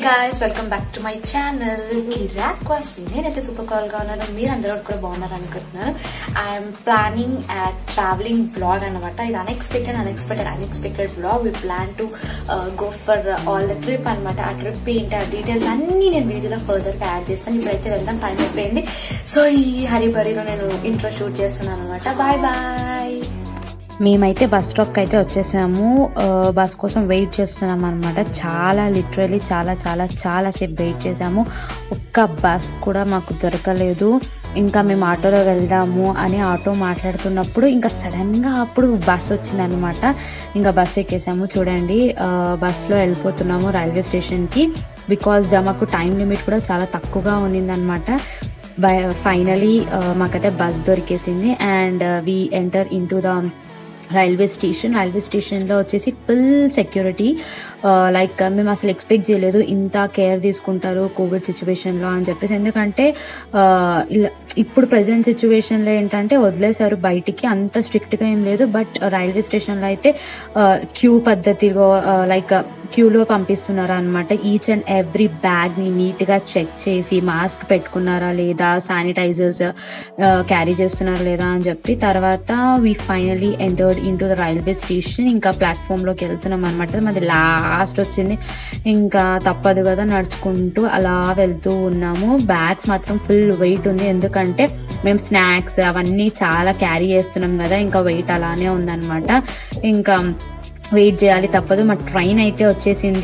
guys welcome back to my channel Kirak Vasvi నేనైతే super call గా ఉన్నాను మీరు అందరూ కూడా బాగున్నారు అనుకుంటున్నాను I'm planning at traveling blog అనమాట ఇది unexpected unexpected unexpected blog we plan to go for all the trip అనమాట ఆ ట్రిప్ ఏంటి ఆ డీటెయిల్స్ అన్ని నేను వీడియోలో ఫర్దర్ గా యాడ్ చేస్తాను ఇప్పుడైతే వెళ్దాం టైం అయిపోయింది సో ఈ హరిబరిలో నేను ఇంట్రో షూట్ చేస్తున్నాను అనమాట బాయ్ బాయ్ మేమైతే బస్ స్టాప్కి అయితే వచ్చేసాము ఆ, బస్ కోసం వెయిట్ చేస్తున్నాం అనమాట చాలా లిటరలీ చాలా చాలా చాలా సేపు వెయిట్ చేసాము ఒక్క బస్ కూడా మాకు దొరకలేదు ఇంకా మేము ఆటోలో వెళ్దాము అని ఆటో మాట్లాడుతున్నప్పుడు ఇంకా సడన్గా అప్పుడు బస్ వచ్చిందనమాట ఇంకా బస్ ఎక్కేసాము చూడండి ఆ, బస్లో వెళ్ళిపోతున్నాము రైల్వే స్టేషన్కి బికాజ్ మాకు టైం లిమిట్ కూడా చాలా తక్కువగా ఉన్నిందనమాట బై ఫైనలీ మాకైతే బస్ దొరికేసింది and we enter in to the railway station railway స్టేషన్లో వచ్చేసి ఫుల్ సెక్యూరిటీ లైక్ మేము అసలు ఎక్స్పెక్ట్ చేయలేదు ఇంత కేర్ తీసుకుంటారు కోవిడ్ సిచ్యువేషన్లో అని చెప్పేసి ఎందుకంటే ఆ, ఇలా ఇప్పుడు ప్రజెంట్ సిచ్యువేషన్లో ఏంటంటే వదిలేశారు బయటికి అంత స్ట్రిక్ట్గా ఏం లేదు బట్ రైల్వే స్టేషన్లో అయితే క్యూ పద్ధతిలో లైక్ క్యూలో పంపిస్తున్నారు అనమాట ఈచ్ అండ్ ఎవ్రీ బ్యాగ్ని నీట్గా చెక్ చేసి మాస్క్ పెట్టుకున్నారా లేదా శానిటైజర్స్ క్యారీ చేస్తున్నారా లేదా అని చెప్పి తర్వాత we finally entered in to the railway station ఇంకా ప్లాట్ఫామ్లోకి వెళ్తున్నాం అనమాట మాది లాస్ట్ వచ్చింది ఇంకా తప్పదు కదా నడుచుకుంటూ అలా వెళ్తూ ఉన్నాము బ్యాగ్స్ మాత్రం ఫుల్ వెయిట్ ఉంది ఎందుకంటే మేము స్నాక్స్ అవన్నీ చాలా క్యారీ చేస్తున్నాం కదా ఇంకా వెయిట్ అలానే ఉందన్నమాట ఇంకా వెయిట్ చేయాలి తప్పదు మా ట్రైన్ అయితే వచ్చేసింది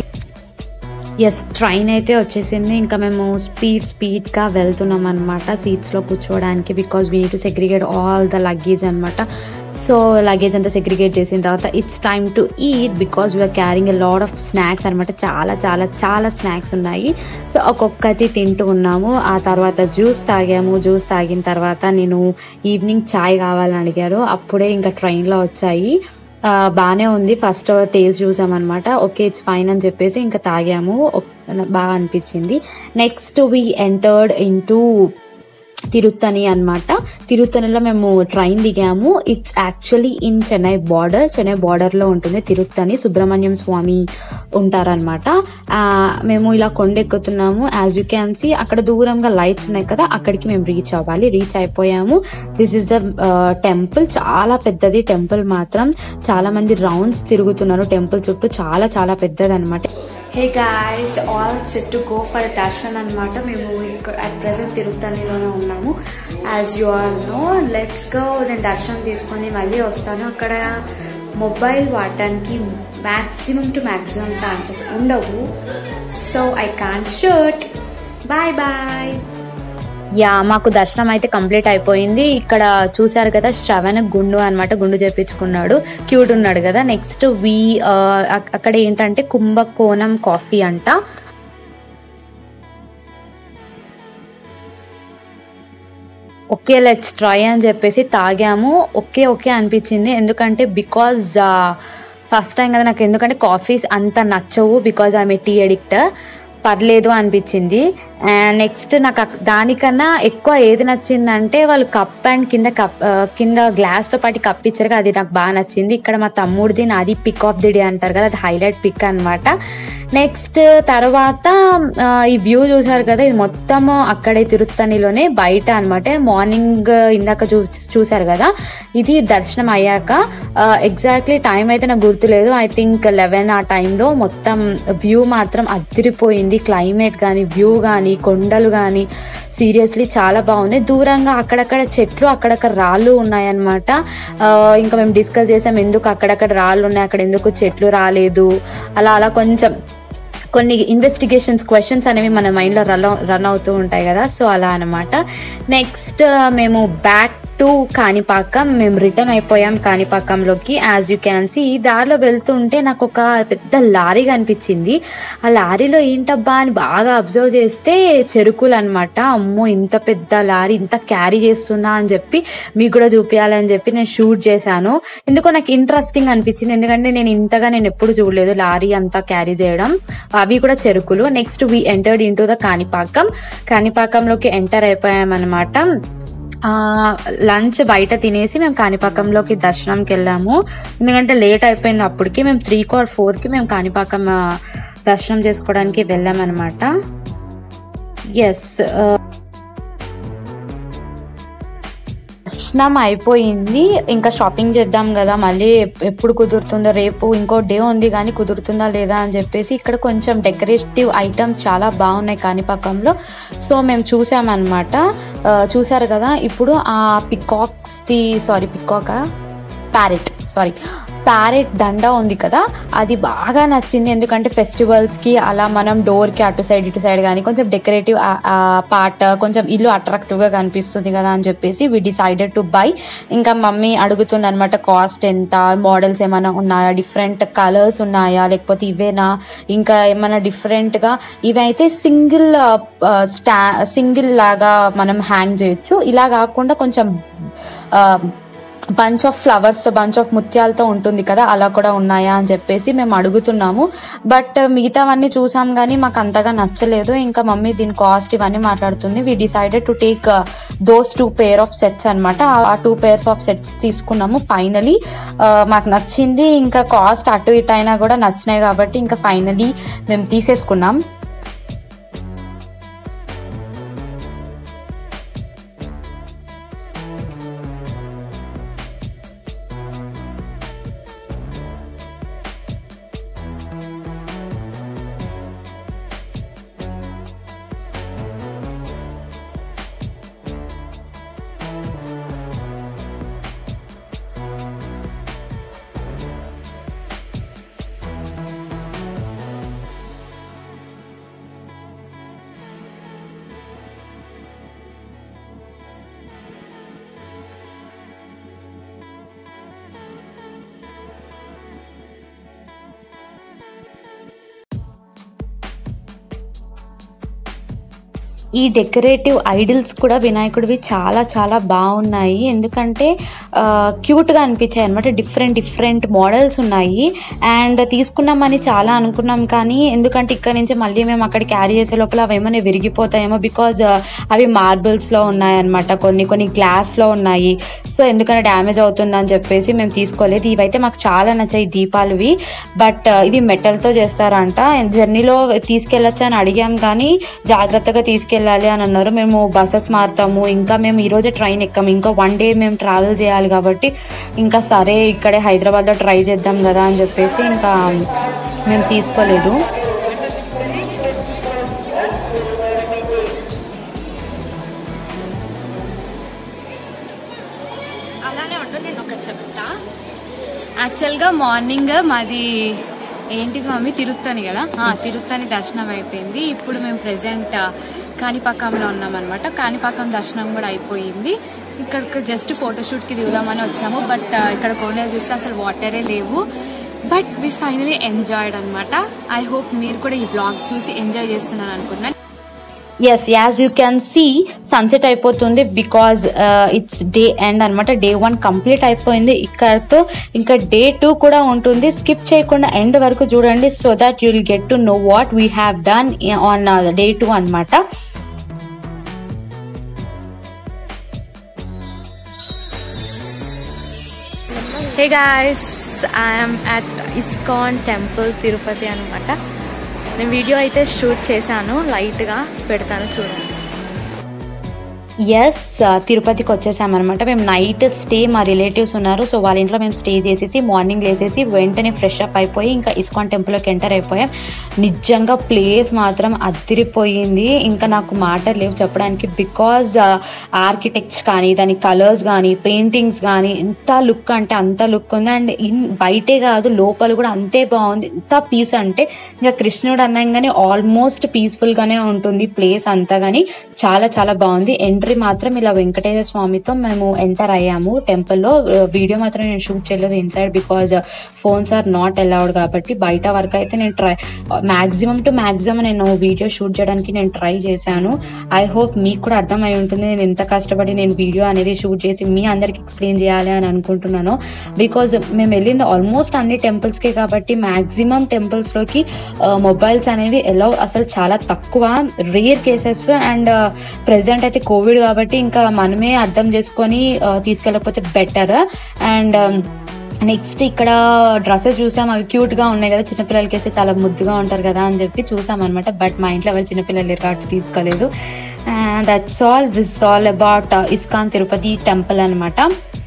ఎస్ ట్రైన్ అయితే వచ్చేసింది ఇంకా మేము స్పీడ్ స్పీడ్గా వెళ్తున్నాం అనమాట సీట్స్లో కూర్చోవడానికి because we to segregate all the luggage అనమాట సో లగేజ్ అంతా సెగ్రిగేట్ చేసిన తర్వాత it's time to eat because we are carrying a lot of snacks అనమాట చాలా చాలా చాలా స్నాక్స్ ఉన్నాయి సో ఒక్కొక్కటి తింటూ ఉన్నాము ఆ తర్వాత జ్యూస్ తాగాము జ్యూస్ తాగిన తర్వాత నేను ఈవినింగ్ చాయ్ కావాలని అడిగారు అప్పుడే ఇంకా ట్రైన్లో వచ్చాయి ఆ, బానే ఉంది ఫస్ట్ టేస్ట్ చూసామన్నమాట ఓకే ఇట్స్ ఫైన్ అని చెప్పేసి ఇంకా తాగాము ఒక్- బాగా అనిపించింది next we entered into Tiruttani అన్నమాట తిరుత్తనిలో మేము ట్రైన్ దిగాము it's actually in Chennai border Chennai బార్డర్లో ఉంటుంది తిరుత్తని సుబ్రహ్మణ్యం స్వామి ఉంటారనమాట మేము ఇలా కొండెక్కుతున్నాము యాజ్ యూ క్యాన్ సీ అక్కడ దూరంగా లైట్స్ ఉన్నాయి కదా అక్కడికి మేము రీచ్ అవ్వాలి రీచ్ అయిపోయాము దిస్ ఇస్ ద టెంపుల్ చాలా పెద్దది టెంపుల్ మాత్రం చాలా మంది రౌండ్స్ తిరుగుతున్నారు టెంపుల్ చుట్టూ చాలా చాలా పెద్దది అనమాట hey guys all set to go for darshan అనమాట మేము ఇక్కడ అట్ ప్రెసెంట్ తిరుపతిలోనే ఉన్నాము as you all know let's go నేను దర్శనం తీసుకొని మళ్ళీ వస్తాను అక్కడ మొబైల్ వాడటానికి మ్యాక్సిమం టు మ్యాక్సిమం ఛాన్సెస్ ఉండవు so I can't shoot bye bye yeah మాకు దర్శనం అయితే కంప్లీట్ అయిపోయింది ఇక్కడ చూసారు కదా శ్రవణ్ గుండు అన్నమాట గుండు చేపించుకున్నాడు క్యూట్ ఉన్నాడు కదా నెక్స్ట్ వి ఆ, అక్- అక్కడ ఏంటంటే కుంభకోణం కాఫీ అంట ఓకే లెట్స్ ట్రై అని చెప్పేసి తాగాము ఓకే ఓకే అనిపించింది ఎందుకంటే బికాజ్ ఫస్ట్ టైం కదా నాకు ఎందుకంటే కాఫీస్ అంత నచ్చవు బికాజ్ ఆమె టీ అడిక్ట్ పర్లేదు అనిపించింది అండ్ నెక్స్ట్ నాకు అక్- దానికన్నా ఎక్కువ ఏది నచ్చిందంటే వాళ్ళు కప్ అండ్ కింద కప్ ఆ, కింద గ్లాస్తో పాటు కప్ ఇచ్చారు కదా అది నాకు బాగా నచ్చింది ఇక్కడ మా తమ్ముడిది నాది పిక్ ఆఫ్ ది డే అంటారు కదా అది హైలైట్ పిక్ అన్నమాట నెక్స్ట్ తర్వాత ఆ, ఈ వ్యూ చూసారు కదా ఇది మొత్తం అక్కడే తిరుత్తనిలోనే బయట అన్నమాట మార్నింగ్ ఇందాక చూ చూసారు కదా ఇది దర్శనం అయ్యాక ఎగ్జాక్ట్లీ టైం అయితే నాకు గుర్తులేదు ఐ థింక్ లెవెన్ ఆ టైంలో మొత్తం వ్యూ మాత్రం అదిరిపోయింది క్లైమేట్ కానీ వ్యూ కానీ కొండలు కానీ సీరియస్లీ చాలా బాగుంది దూరంగా అక్కడక్కడ చెట్లు అక్కడక్కడ రాళ్ళు ఉన్నాయన్నమాట ఆ, ఇంకా మేము డిస్కస్ చేసాం ఎందుకు అక్కడక్కడ రాళ్ళు ఉన్నాయి అక్కడ ఎందుకు చెట్లు రాలేదు అలా అలా కొంచెం కొన్ని ఇన్వెస్టిగేషన్స్ క్వశ్చన్స్ అనేవి మన మైండ్లో రన్ రన్ అవుతూ ఉంటాయి కదా సో అలా అనమాట నెక్స్ట్ మేము బ్యాక్ టు కాణిపాకం మేము రిటర్న్ అయిపోయాం కాణిపాకంలోకి యాజ్ యూ క్యాన్ సీ దారిలో వెళ్తుంటే నాకు ఒక పెద్ద లారీ కనిపించింది ఆ లారీలో ఏంటబ్బా అని బాగా అబ్జర్వ్ చేస్తే చెరుకులు అనమాట అమ్మో ఇంత పెద్ద లారీ ఇంత క్యారీ చేస్తుందా అని చెప్పి మీకు కూడా చూపించాలని చెప్పి నేను షూట్ చేశాను ఎందుకో నాకు ఇంట్రెస్టింగ్ అనిపించింది ఎందుకంటే నేను ఇంతగా నేను ఎప్పుడు చూడలేదు లారీ అంతా క్యారీ చేయడం అవి కూడా చెరుకులు next we entered in to the Kanipakam కాణిపాకంలోకి ఎంటర్ అయిపోయామన్నమాట లంచ్ బయట తినేసి మేము కాణిపాకంలోకి దర్శనంకి వెళ్ళాము ఎందుకంటే లేట్ అయిపోయింది అప్పటికి మేము త్రీ ఆర్ ఫోర్కి మేము కాణిపాకం ఆ, దర్శనం చేసుకోవడానికి వెళ్ళామన్నమాట ఎస్ దర్శనం అయిపోయింది ఇంకా షాపింగ్ చేద్దాం కదా మళ్ళీ ఎప్- ఎప్పుడు కుదురుతుందో రేపు ఇంకో డే ఉంది కానీ కుదురుతుందా లేదా అని చెప్పేసి ఇక్కడ కొంచెం డెకరేటివ్ ఐటమ్స్ చాలా బాగున్నాయి కాణిపాకంలో సో మేము చూసామన్నమాట ఆ, చూసారు కదా ఇప్పుడు ఆ పికాక్స్ది సారీ పికాకా ప్యారెట్ సారీ ప్యారెట్ దండ ఉంది కదా అది బాగా నచ్చింది ఎందుకంటే ఫెస్టివల్స్ కి అలా మనం డోర్ కి అటు సైడ్ ఇటు సైడ్ కానీ కొంచెం డెకరేటివ్ పార్ట్ కొంచెం ఇల్లు అట్రాక్టివ్ గా కనిపిస్తుంది కదా అని చెప్పేసి వి డిసైడెడ్ టు బై ఇంకా మమ్మీ అడుగుతుంది అనమాట కాస్ట్ ఎంత మోడల్స్ ఏమైనా ఉన్నాయా డిఫరెంట్ కలర్స్ ఉన్నాయా లేకపోతే ఇవేనా ఇంకా ఏమైనా డిఫరెంట్ గా ఇవైతే సింగిల్ స్టా సింగిల్ లాగా మనం హ్యాంగ్ చేయొచ్చు ఇలా కాకుండా కొంచెం bunch of flowers bunch of ముత్యాలతో ఉంటుంది కదా అలా కూడా ఉన్నాయా అని చెప్పేసి మేము అడుగుతున్నాము బట్ మిగతావన్నీ చూసాం కానీ మాకు అంతగా నచ్చలేదు ఇంకా మమ్మీ దీని కాస్ట్ ఇవన్నీ మాట్లాడుతుంది we decided to take those two pair of sets అనమాట ఆ టూ పేర్స్ ఆఫ్ సెట్స్ తీసుకున్నాము ఫైనలీ మాకు నచ్చింది ఇంకా కాస్ట్ అటు ఇటు అయినా కూడా నచ్చినాయి కాబట్టి ఇంకా ఫైనలీ మేము తీసేసుకున్నాం ఈ డెకరేటివ్ ఐడిల్స్ కూడా వినాయకుడివి చాలా చాలా బాగున్నాయి ఎందుకంటే క్యూట్గా అనిపించాయి అనమాట డిఫరెంట్ డిఫరెంట్ మోడల్స్ ఉన్నాయి అండ్ తీసుకున్నామని చాలా అనుకున్నాం కానీ ఎందుకంటే ఇక్కడ నుంచి మళ్ళీ మేము అక్కడ క్యారీ చేసే లోపల అవి ఏమైనా విరిగిపోతాయేమో బికాజ్ అవి మార్బుల్స్లో ఉన్నాయన్నమాట కొన్ని కొన్ని గ్లాస్లో ఉన్నాయి సో ఎందుకంటే డ్యామేజ్ అవుతుందని చెప్పేసి మేము తీసుకోలేదు ఇవైతే మాకు చాలా నచ్చాయి ఈ దీపాలువి బట్ ఇవి మెటల్తో చేస్తారంట జర్నీలో తీసుకెళ్ళొచ్చు అని అడిగాం కానీ జాగ్రత్తగా తీసుకెళ్ళాలి అని అన్నారు మేము బస్సెస్ మారుతాము ఇంకా మేము ఈరోజే ట్రైన్ ఎక్కాము ఇంకా వన్ డే మేము ట్రావెల్ చేయాలి కాబట్టి ఇంకా సరే ఇక్కడే హైదరాబాద్లో ట్రై చేద్దాం కదా అని చెప్పేసి ఇంకా మేము తీసుకోలేదు అలానే ఉండు నేను ఒకటి చెప్తా యాక్చువల్గా మార్నింగ్ మాది ఏంటిది మమ్మీ తిరుత్తని కదా ఆ, తిరుత్తని దర్శనం అయిపోయింది ఇప్పుడు మేము ప్రెసెంట్ కాణిపాకంలో ఉన్నాం అనమాట కాణిపాకం దర్శనం కూడా అయిపోయింది ఇక్కడికి జస్ట్ ఫోటోషూట్ కి దిగుదామని వచ్చాము బట్ ఇక్కడ కోనేరు చూస్తే అసలు వాటరే లేవు బట్ వి ఫైనలీ ఎంజాయ్డ్ అనమాట ఐ హోప్ మీరు కూడా ఈ బ్లాగ్ చూసి ఎంజాయ్ చేస్తున్నారు అనుకుంటున్నాను yes as you can see sunset అయిపోతుంది బికాజ్ ఇట్స్ డే ఎండ్ అనమాట డే వన్ కంప్లీట్ అయిపోయింది ఇక్కడతో ఇంకా డే టూ కూడా ఉంటుంది స్కిప్ చేయకుండా ఎండ్ వరకు చూడండి so that you'll get to know what we have done on day two అనమాట hey guys I'm at ISKCON temple Tirupati అనమాట నేను వీడియో అయితే షూట్ చేశాను లైట్గా పెడతాను చూడండి ఎస్ తిరుపతికి వచ్చేసామన్నమాట మేము నైట్ స్టే మా రిలేటివ్స్ ఉన్నారు సో వాళ్ళ ఇంట్లో మేము స్టే చేసేసి మార్నింగ్ లేసేసి వెంటనే ఫ్రెష్ అప్ అయిపోయి ఇంకా ఇస్కాన్ టెంపుల్లోకి ఎంటర్ అయిపోయాం నిజంగా ప్లేస్ మాత్రం అదిరిపోయింది ఇంకా నాకు మాటలు లేవు చెప్పడానికి బికాజ్ ఆర్కిటెక్ట్స్ కానీ దాని కలర్స్ కానీ పెయింటింగ్స్ కానీ ఎంత లుక్ అంటే అంత లుక్ ఉంది అండ్ ఇన్ బయటే కాదు లోపల కూడా అంతే బాగుంది ఎంత పీస్ అంటే ఇంకా కృష్ణుడు అనగానే ఆల్మోస్ట్ పీస్ఫుల్ గానే ఉంటుంది ప్లేస్ అంతా కానీ చాలా చాలా బాగుంది ఎంట్రీ మాత్రం ఇలా వెంకటేశ్వర స్వామితో మేము ఎంటర్ అయ్యాము టెంపుల్లో వీడియో మాత్రం నేను షూట్ చేయలేదు inside because phones are not allowed కాబట్టి బయట వరకు అయితే నేను ట్రై మాక్సిమం టు మాక్సిమం నేను వీడియో షూట్ చేయడానికి నేను ట్రై చేశాను ఐ హోప్ మీకు కూడా అర్థమై ఉంటుంది నేను ఎంత కష్టపడి నేను వీడియో అనేది షూట్ చేసి మీ అందరికి ఎక్స్ప్లెయిన్ చేయాలి అని అనుకుంటున్నాను బికాజ్ మేము వెళ్ళింది ఆల్మోస్ట్ అన్ని టెంపుల్స్కే కాబట్టి మాక్సిమం టెంపుల్స్లోకి మొబైల్స్ అనేవి ఎలా అసలు చాలా తక్కువ రేర్ కేసెస్ అండ్ ప్రెసెంట్ అయితే కోవిడ్ కాబట్టి ఇంకా మనమే అర్థం చేసుకొని ఆ, తీసుకెళ్ళకపోతే బెటర్ అండ్ నెక్స్ట్ ఇక్కడ డ్రెస్సెస్ చూసాం అవి క్యూట్ గా ఉన్నాయి కదా చిన్నపిల్లలకి వేస్తే చాలా ముద్దుగా ఉంటారు కదా అని చెప్పి చూసాం అనమాట బట్ మా ఇంట్లో ఎవరు చిన్నపిల్లలు లేరు కాబట్టి తీసుకోలేదు that's all this all about ISKCON Tirupati temple అనమాట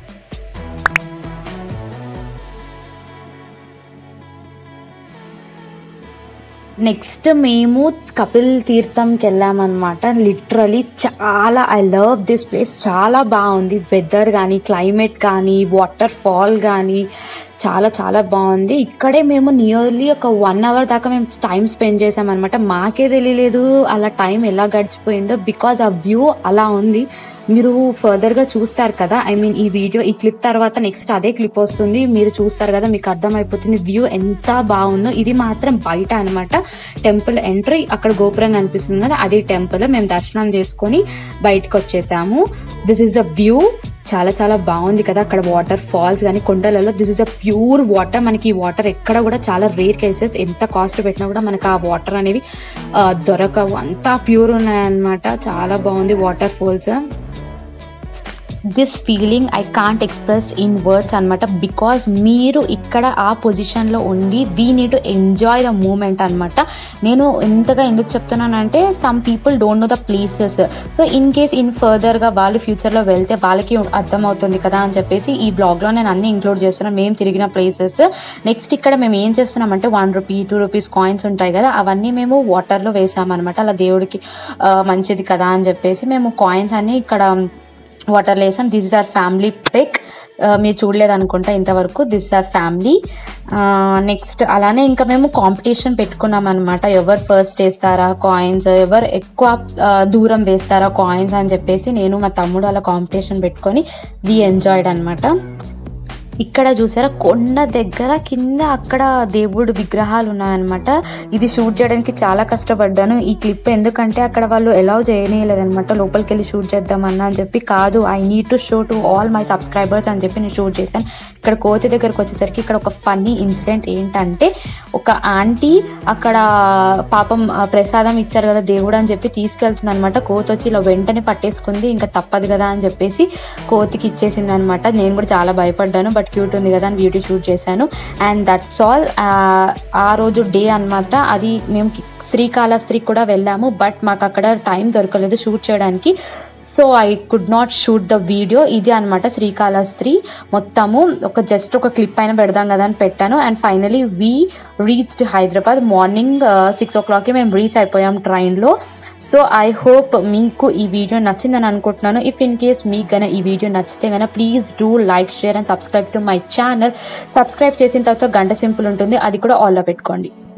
నెక్స్ట్ మేము కపిల్ తీర్థంకి వెళ్ళామన్నమాట లిటరలీ చాలా ఐ లవ్ దిస్ ప్లేస్ చాలా బాగుంది వెదర్ కానీ క్లైమేట్ కానీ వాటర్ ఫాల్ కానీ చాలా చాలా బాగుంది ఇక్కడే మేము నియర్లీ ఒక వన్ అవర్ దాకా మేము టైం స్పెండ్ చేసామన్నమాట మాకే తెలియలేదు అలా టైం ఎలా గడిచిపోయిందో బికాజ్ ఆ వ్యూ అలా ఉంది మీరు ఫర్దర్గా చూస్తారు కదా ఐ మీన్ ఈ వీడియో ఈ క్లిప్ తర్వాత నెక్స్ట్ అదే క్లిప్ వస్తుంది మీరు చూస్తారు కదా మీకు అర్థమైపోతుంది వ్యూ ఎంత బాగుందో ఇది మాత్రం బయట అనమాట టెంపుల్ ఎంట్రీ అక్కడ గోపురం కనిపిస్తుంది కదా అది టెంపుల్ మేము దర్శనం చేసుకొని బయటకు వచ్చేసాము దిస్ ఇస్ అ వ్యూ చాలా చాలా బాగుంది కదా అక్కడ వాటర్ ఫాల్స్ కానీ కొండలలో this is a pure water మనకి ఈ వాటర్ ఎక్కడ కూడా చాలా రేర్ కేసెస్ ఎంత కాస్ట్ పెట్టినా కూడా మనకు ఆ వాటర్ అనేవి ఆ, దొరకవు అంతా ప్యూర్ ఉన్నాయన్నమాట చాలా బాగుంది water falls this feeling I can't express in words అనమాట బికాస్ మీరు ఇక్కడ ఆ పొజిషన్లో ఉండి we need to enjoy the moment అనమాట నేను ఎంతగా ఎందుకు చెప్తున్నానంటే some people don't know the places so in case in ఫర్దర్గా వాళ్ళు ఫ్యూచర్లో వెళ్తే వాళ్ళకి అర్థమవుతుంది కదా అని చెప్పేసి ఈ బ్లాగ్లో నేను అన్ని ఇంక్లూడ్ చేస్తున్నాను మేము తిరిగిన ప్లేసెస్ నెక్స్ట్ ఇక్కడ మేము ఏం చేస్తున్నామంటే one rupee two rupees coins ఉంటాయి కదా అవన్నీ మేము వాటర్లో వేసామన్నమాట అలా దేవుడికి ఆ, మంచిది కదా అని చెప్పేసి మేము కాయిన్స్ అన్ని ఇక్కడ వాటర్లో వేసాం this is our family pic మీరు చూడలేదు అనుకుంటా ఇంతవరకు దిస్ ఆర్ ఫ్యామిలీ నెక్స్ట్ అలానే ఇంకా మేము కాంపిటీషన్ పెట్టుకున్నాం అనమాట ఎవరు ఫస్ట్ వేస్తారా కాయిన్స్ ఎవరు ఎక్కువ ఆ, దూరం వేస్తారా కాయిన్స్ అని చెప్పేసి నేను మా తమ్ముడు అలా కాంపిటీషన్ పెట్టుకొని వి ఎంజాయ్డ్ అనమాట ఇక్కడ చూసారా కొండ దగ్గర కింద అక్కడ దేవుడు విగ్రహాలు ఉన్నాయన్నమాట ఇది షూట్ చేయడానికి చాలా కష్టపడ్డాను ఈ క్లిప్ ఎందుకంటే అక్కడ వాళ్ళు ఎలౌ చేయనీయలేదన్నమాట లోపలికి వెళ్ళి షూట్ చేద్దామన్నా అని చెప్పి కాదు I need to show to all my subscribers అని చెప్పి నేను షూట్ చేశాను ఇక్కడ కోతి దగ్గరకు వచ్చేసరికి ఇక్కడ ఒక ఫన్నీ ఇన్సిడెంట్ ఏంటంటే ఒక ఆంటీ అక్కడ పాపం ఆ, ప్రసాదం ఇచ్చారు కదా దేవుడు అని చెప్పి తీసుకెళ్తుంది అనమాట కోతి వచ్చి ఇలా వెంటనే పట్టేసుకుంది ఇంకా తప్పదు కదా అని చెప్పేసి కోతికి ఇచ్చేసింది అనమాట నేను కూడా చాలా భయపడ్డాను బట్ క్యూట్ ఉంది కదా అని బ్యూటీ షూట్ చేశాను అండ్ దట్స్ ఆల్ ఆ రోజు డే అన్నమాట అది మేము కి- శ్రీకాళహస్తికి కూడా వెళ్ళాము బట్ మాకు అక్కడ టైం దొరకలేదు షూట్ చేయడానికి so I could not shoot the video ఇది అనమాట శ్రీకాళహస్తి మొత్తము ఒక జస్ట్ ఒక క్లిప్ అయినా పెడదాం కదా అని పెట్టాను and finally we reached Hyderabad morning six ఓ క్లాక్కి మేము రీచ్ అయిపోయాం ట్రైన్లో సో ఐ హోప్ మీకు ఈ వీడియో నచ్చిందని అనుకుంటున్నాను ఇఫ్ ఇన్ కేస్ మీకు గన ఈ వీడియో నచ్చితే గన please do like share and subscribe to my channel subscribe చేసిన తర్వాత గంట సింపుల్ ఉంటుంది అది కూడా ఆల్లో పెట్టుకోండి